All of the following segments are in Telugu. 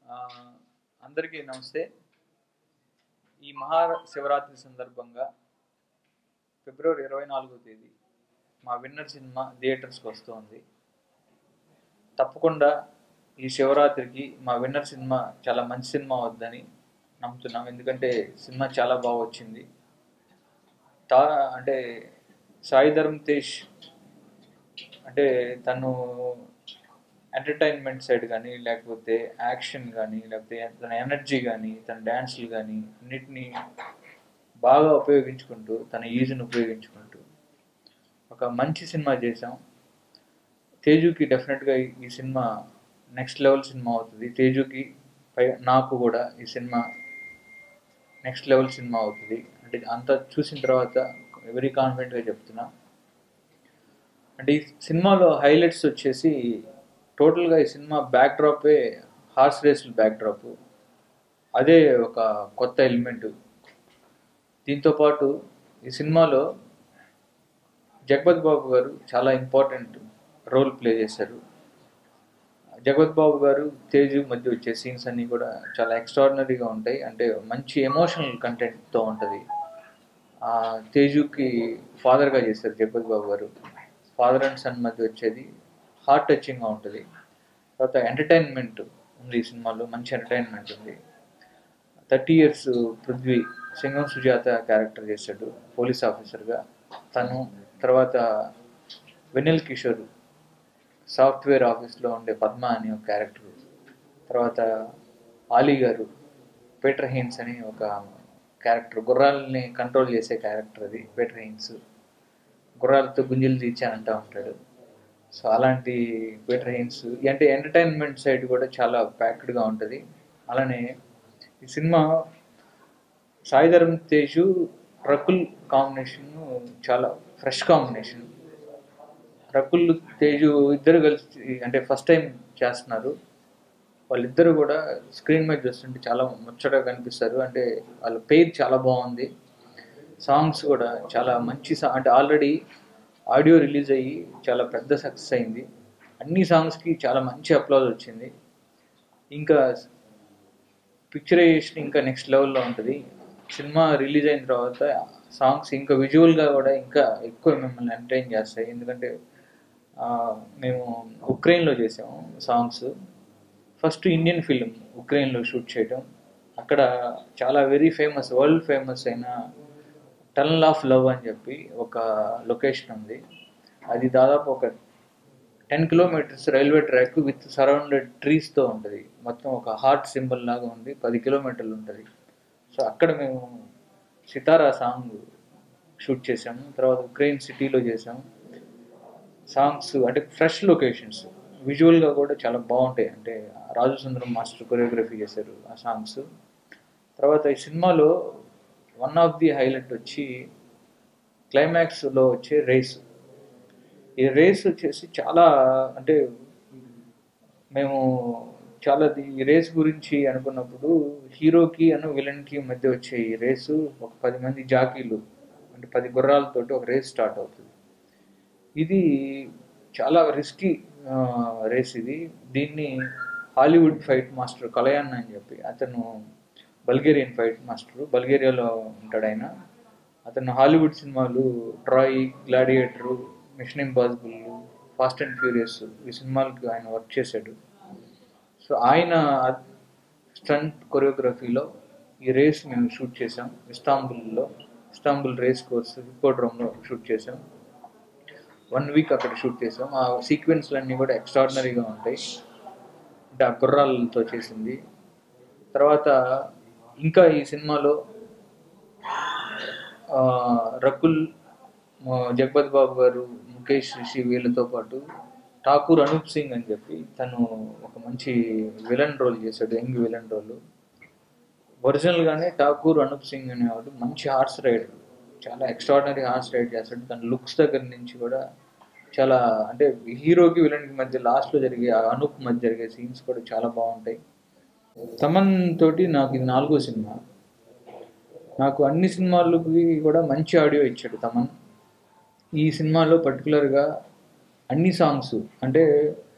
ఆ, అందరికీ నమస్తే ఈ మహా శివరాత్రి సందర్భంగా ఫిబ్రవరి ఇరవై నాలుగో తేదీ మా విన్నర్ సినిమా థియేటర్స్కి వస్తుంది తప్పకుండా ఈ శివరాత్రికి మా విన్నర్ సినిమా చాలా మంచి సినిమా వద్దని నమ్ముతున్నాం ఎందుకంటే సినిమా చాలా బాగా వచ్చింది తా అంటే సాయి ధర్మ్ తేజ్ అంటే తను ఎంటర్టైన్మెంట్ సైడ్ కానీ లేకపోతే యాక్షన్ కానీ లేకపోతే తన ఎనర్జీ కానీ తన డ్యాన్స్లు కానీ అన్నిటినీ బాగా ఉపయోగించుకుంటూ తన ఈజీని ఉపయోగించుకుంటూ ఒక మంచి సినిమా చేసాం తేజుకి డెఫినెట్గా ఈ సినిమా నెక్స్ట్ లెవెల్ సినిమా అవుతుంది తేజుకి పై నాకు కూడా ఈ సినిమా నెక్స్ట్ లెవెల్ సినిమా అవుతుంది అంటే అంతా చూసిన తర్వాత వెరీ కాన్ఫిడెంట్గా చెప్తున్నా అంటే ఈ సినిమాలో హైలైట్స్ వచ్చేసి టోటల్గా ఈ సినిమా బ్యాక్ డ్రాపే హార్స్ రేసుల బ్యాక్ డ్రాప్ అదే ఒక కొత్త ఎలిమెంట్ దీంతోపాటు ఈ సినిమాలో జగపత్ బాబు గారు చాలా ఇంపార్టెంట్ రోల్ ప్లే చేశారు జగపత్ బాబు గారు తేజు మధ్య వచ్చే సీన్స్ అన్నీ కూడా చాలా ఎక్స్ట్రాడినరీగా ఉంటాయి అంటే మంచి ఎమోషనల్ కంటెంట్తో ఉంటుంది ఆ, తేజుకి ఫాదర్గా చేశారు జగపత్ బాబు గారు ఫాదర్ అండ్ సన్ మధ్య వచ్చేది హార్ట్ టచింగ్గా ఉంటుంది తర్వాత ఎంటర్టైన్మెంట్ ఉంది ఈ సినిమాలో మంచి ఎంటర్టైన్మెంట్ ఉంది thirty years Prithvi Singam Sujatha character చేశాడు పోలీస్ ఆఫీసర్గా తను తర్వాత వెన్నెల్ కిషోర్ సాఫ్ట్వేర్ ఆఫీస్లో ఉండే పద్మ అని ఒక క్యారెక్టర్ తర్వాత ఆలీ గారు పీటర్ హెయిన్స్ అని ఒక క్యారెక్టర్ గుర్రాలని కంట్రోల్ చేసే క్యారెక్టర్ అది పీటర్ హెయిన్స్ గుర్రాలతో గుంజలు తీర్చానంటా ఉంటాడు సో అలాంటి పీటర్ హెయిన్స్ అంటే ఎంటర్టైన్మెంట్ సైడ్ కూడా చాలా ప్యాక్డ్గా ఉంటుంది అలానే ఈ సినిమా సాయిధరం తేజు రకుల్ కాంబినేషన్ చాలా ఫ్రెష్ కాంబినేషన్ రకుల్ తేజు ఇద్దరు కలిసి అంటే ఫస్ట్ టైం చేస్తున్నారు వాళ్ళిద్దరు కూడా స్క్రీన్ మీద చూస్తుంటే చాలా ముచ్చటగా కనిపిస్తారు అంటే వాళ్ళ పేరు చాలా బాగుంది సాంగ్స్ కూడా చాలా మంచి సా అంటే ఆల్రెడీ ఆడియో రిలీజ్ అయ్యి చాలా పెద్ద సక్సెస్ అయింది అన్ని సాంగ్స్కి చాలా మంచి అప్లాజ్ వచ్చింది ఇంకా పిక్చరైజేషన్ ఇంకా నెక్స్ట్ లెవెల్లో ఉంటుంది సినిమా రిలీజ్ అయిన తర్వాత సాంగ్స్ ఇంకా విజువల్గా కూడా ఇంకా ఎక్కువ మిమ్మల్ని ఎంటర్టైన్ చేస్తాయి ఎందుకంటే ఆ, మేము ఉక్రెయిన్లో చేసాము సాంగ్స్ ఫస్ట్ ఇండియన్ ఫిలిం ఉక్రెయిన్లో షూట్ చేయడం అక్కడ చాలా వెరీ ఫేమస్ వరల్డ్ ఫేమస్ అయిన టనల్ ఆఫ్ లవ్ అని చెప్పి ఒక లొకేషన్ ఉంది అది దాదాపు ఒక ten kilometres railway track with surrounded ట్రీస్తో ఉంటుంది మొత్తం ఒక హార్ట్ సింబల్ లాగా ఉంది పది కిలోమీటర్లు ఉంటుంది సో అక్కడ మేము సితారా సాంగ్ షూట్ చేసాము తర్వాత ఉక్రెయిన్ సిటీలో చేసాము సాంగ్స్ అంటే ఫ్రెష్ లొకేషన్స్ విజువల్గా కూడా చాలా బాగుంటాయి అంటే రాజు సుందరం మాస్టర్ కొరియోగ్రఫీ చేశారు ఆ సాంగ్స్ తర్వాత ఈ సినిమాలో వన్ ఆఫ్ ది హైలైట్ వచ్చి క్లైమాక్స్లో వచ్చే రేస్ ఈ రేస్ వచ్చేసి చాలా అంటే మేము చాలా ది- ఈ రేస్ గురించి అనుకున్నప్పుడు హీరోకి అను విలన్కి మధ్య వచ్చే ఈ రేసు ఒక పది మంది జాకీలు అంటే పది గుర్రాలతోటి ఒక రేస్ స్టార్ట్ అవుతుంది ఇది చాలా రిస్కీ రేస్ ఇది దీన్ని హాలీవుడ్ ఫైట్ మాస్టర్ కలయాన్ అని చెప్పి అతను బల్గేరియన్ ఫైట్ మాస్టర్ బల్గేరియాలో ఉంటాడు ఆయన అతను హాలీవుడ్ సినిమాలు Troy Gladiator Mission Impossible Fast and Furious ఈ సినిమాలకి ఆయన వర్క్ చేశాడు సో ఆయన స్టంట్ కొరియోగ్రఫీలో ఈ రేస్ మేము షూట్ చేసాం ఇస్తాంబుల్లో ఇస్తాంబుల్ రేస్ కోర్స్ హిపోడ్రోమ్లో షూట్ చేసాం వన్ వీక్ అక్కడ షూట్ చేసాం ఆ సీక్వెన్స్లు అన్నీ కూడా ఎక్స్ట్రాడినరీగా ఉంటాయి అంటే ఆ గుర్రాలతో చేసింది తర్వాత ఇంకా ఈ సినిమాలో ఆ, రకుల్ ఆ, జగపత్ బాబు గారు ముఖేష్ రిషి వీళ్ళతో పాటు ఠాకూర్ అనూప్ సింగ్ అని చెప్పి తను ఒక మంచి విలన్ రోల్ చేశాడు యంగ్ విలన్ రోల్ ఒరిజినల్గానే ఠాకూర్ అనూప్ సింగ్ అనేవాడు మంచి హార్స్ రైడర్ చాలా ఎక్స్ట్రాడినరీ హార్స్ రైడ్ చేస్తాడు తన లుక్స్ దగ్గర నుంచి కూడా చాలా అంటే హీరోకి విలన్కి మధ్య లాస్ట్లో జరిగే ఆ అనూప్ మధ్య జరిగే సీన్స్ కూడా చాలా బాగుంటాయి తమన్ తోటి నాకు ఇది నాలుగో సినిమా నాకు అన్ని సినిమాలకి కూడా మంచి ఆడియో ఇచ్చాడు తమన్ ఈ సినిమాలో పర్టికులర్గా అన్ని సాంగ్స్ అంటే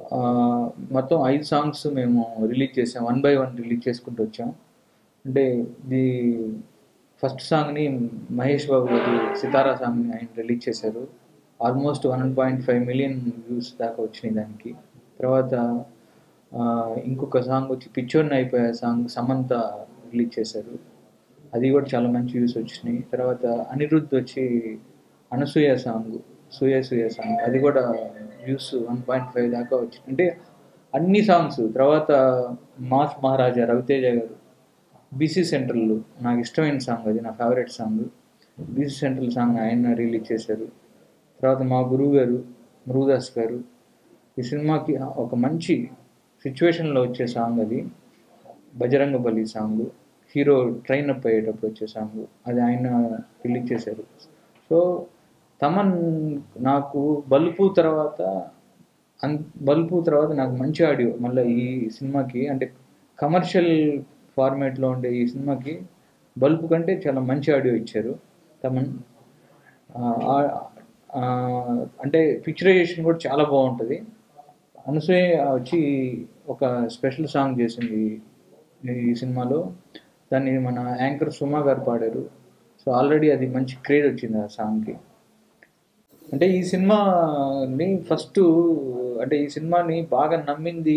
ఆ, మొత్తం ఐదు సాంగ్స్ మేము రిలీజ్ చేసాం వన్ బై వన్ రిలీజ్ చేసుకుంటూ వచ్చాం అంటే ది ఫస్ట్ సాంగ్ని మహేష్ బాబు గారి సితారా సాంగ్ని ఆయన రిలీజ్ చేశారు almost one point five million views దాకా వచ్చినాయి దానికి తర్వాత ఆ, ఇంకొక సాంగ్ వచ్చి పిచ్చోర్ని అయిపోయే సాంగ్ సమంత రిలీజ్ చేశారు అది కూడా చాలా మంచి వ్యూస్ వచ్చినాయి తర్వాత అనిరుద్ధ్ వచ్చి అనసూయ సాంగ్ సూయ సూయ సాంగ్ అది కూడా వ్యూస్ వన్ పాయింట్ ఫైవ్ దాకా వచ్చింది అంటే అన్ని సాంగ్స్ తర్వాత మాస్ మహారాజా రవితేజ గారు బీసీ సెంట్రల్ నాకు ఇష్టమైన సాంగ్ అది నా favourite song BC central song ఆయన రిలీజ్ చేశారు తర్వాత మా గురువు గారు మురుగదాస్ గారు ఈ సినిమాకి ఒక మంచి సిచ్యువేషన్లో వచ్చే సాంగ్ అది బజరంగ బలి సాంగ్ హీరో ట్రైన్ అప్ అయ్యేటప్పుడు వచ్చే సాంగ్ అది ఆయన రిలీజ్ చేశారు సో తమన్ నాకు బల్పు తర్వాత అన్ బల్పు తర్వాత నాకు మంచి ఆడియో మళ్ళీ ఈ సినిమాకి అంటే కమర్షియల్ ఫార్మేట్లో ఉండే ఈ సినిమాకి బల్పు కంటే చాలా మంచి ఆడియో ఇచ్చారు తమన్ ఆ, ఆ, అంటే పిక్చరైజేషన్ కూడా చాలా బాగుంటుంది అనసూయ వచ్చి ఒక స్పెషల్ సాంగ్ చేసింది ఈ సినిమాలో దాన్ని మన యాంకర్ సుమా గారు పాడారు సో ఆల్రెడీ అది మంచి క్రేజ్ వచ్చింది ఆ సాంగ్కి అంటే ఈ సినిమాని ఫస్ట్ అంటే ఈ సినిమాని బాగా నమ్మింది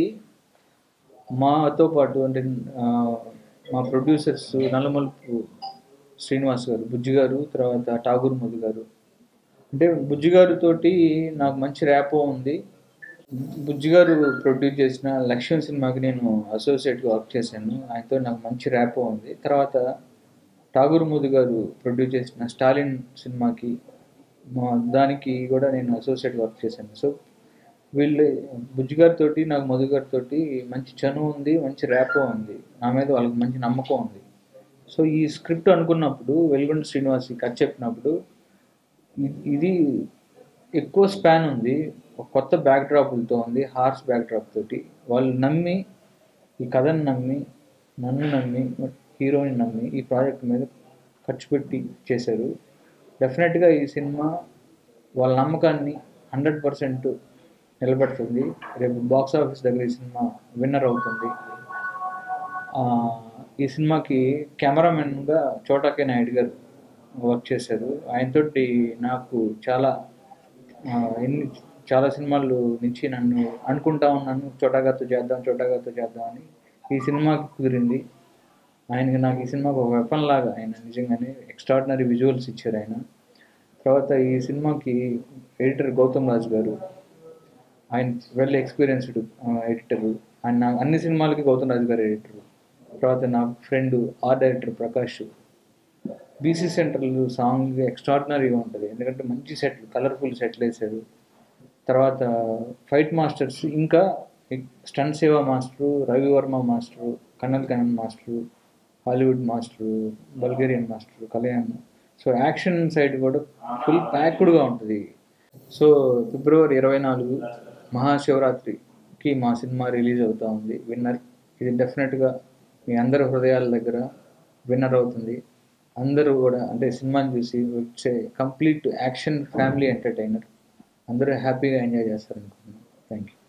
మాతో పాటు అంటే ఆ, మా ప్రొడ్యూసర్స్ నల్లమలుపు శ్రీనివాస్ గారు బుజ్జి గారు తర్వాత ఠాగూర్ మధు గారు అంటే బుజ్జి గారితోటి నాకు మంచి ర్యాపో ఉంది బుజ్జి గారు ప్రొడ్యూస్ చేసిన లక్ష్యం సినిమాకి నేను అసోసియేట్గా వర్క్ చేశాను ఆయనతో నాకు మంచి ర్యాపో ఉంది తర్వాత ఠాగూర్ మోదీ గారు ప్రొడ్యూస్ చేసిన స్టాలిన్ సినిమాకి మా దానికి కూడా నేను అసోసియేట్ వర్క్ చేశాను సో వీళ్ళు బుజ్జి గారితో నాకు మధు గారితో మంచి చనువు ఉంది మంచి ర్యాపో ఉంది నా మీద వాళ్ళకి మంచి నమ్మకం ఉంది సో ఈ స్క్రిప్ట్ అనుకున్నప్పుడు వెల్గొండ శ్రీనివాస్ ఈ కథ చెప్పినప్పుడు ఇ- ఇది ఎక్కువ స్పాన్ ఉంది ఒక కొత్త బ్యాక్ డ్రాపులతో ఉంది హార్స్ బ్యాక్ డ్రాప్ తోటి వాళ్ళు నమ్మి ఈ కథను నమ్మి నన్ను నమ్మి హీరోని నమ్మి ఈ ప్రాజెక్ట్ మీద ఖర్చు పెట్టి చేశారు డెఫినెట్గా ఈ సినిమా వాళ్ళ నమ్మకాన్ని హండ్రెడ్ పర్సెంట్ నిలబెడుతుంది రేపు బాక్స్ ఆఫీస్ దగ్గర ఈ సినిమా విన్నర్ అవుతుంది ఆ, ఈ సినిమాకి కెమెరామెన్గా చోటాకే నాయుడు గారు వర్క్ చేశారు ఆయనతోటి నాకు చాలా ఆ, ఎన్ని చాలా సినిమాలు నుంచి నన్ను అనుకుంటా ఉన్నాను చోటాగాతో చేద్దాం చోటాగాతో చేద్దాం అని ఈ సినిమాకి కుదిరింది ఆయనకి నాకు ఈ సినిమాకి ఒక వెపన్ లాగా ఆయన నిజంగానే ఎక్స్ట్రాడినరీ విజువల్స్ ఇచ్చారు ఆయన తర్వాత ఈ సినిమాకి ఎడిటర్ గౌతమ్ రాజు గారు ఆయన వెల్ ఎక్స్పీరియన్స్డ్ ఎడిటర్ ఆయన నా అన్ని సినిమాలకి గౌతమ్ రాజు గారు ఎడిటర్ తర్వాత నా friend art director Prakash BC central song ఎక్స్ట్రాడినరీగా ఉంటుంది ఎందుకంటే మంచి సెట్లు కలర్ఫుల్ సెట్లు వేశారు తర్వాత ఫైట్ మాస్టర్స్ ఇంకా Stun Siva master Ravi Varma master కన్నల్ Kannan master Hollywood master Bulgarian master Kalyan so action side కూడా ఫుల్ ప్యాక్డ్గా ఉంటుంది సో ఫిబ్రవరి ఇరవై నాలుగు మహాశివరాత్రికి మా సినిమా రిలీజ్ అవుతా ఉంది విన్నర్ ఇది డెఫినెట్గా మీ అందరి హృదయాల దగ్గర విన్నర్ అవుతుంది అందరూ కూడా అంటే సినిమాని చూసి వచ్చే కంప్లీట్ యాక్షన్ ఫ్యామిలీ ఎంటర్టైనర్ అందరూ హ్యాపీగా ఎంజాయ్ చేస్తారు అనుకుంటున్నాను థ్యాంక్ యూ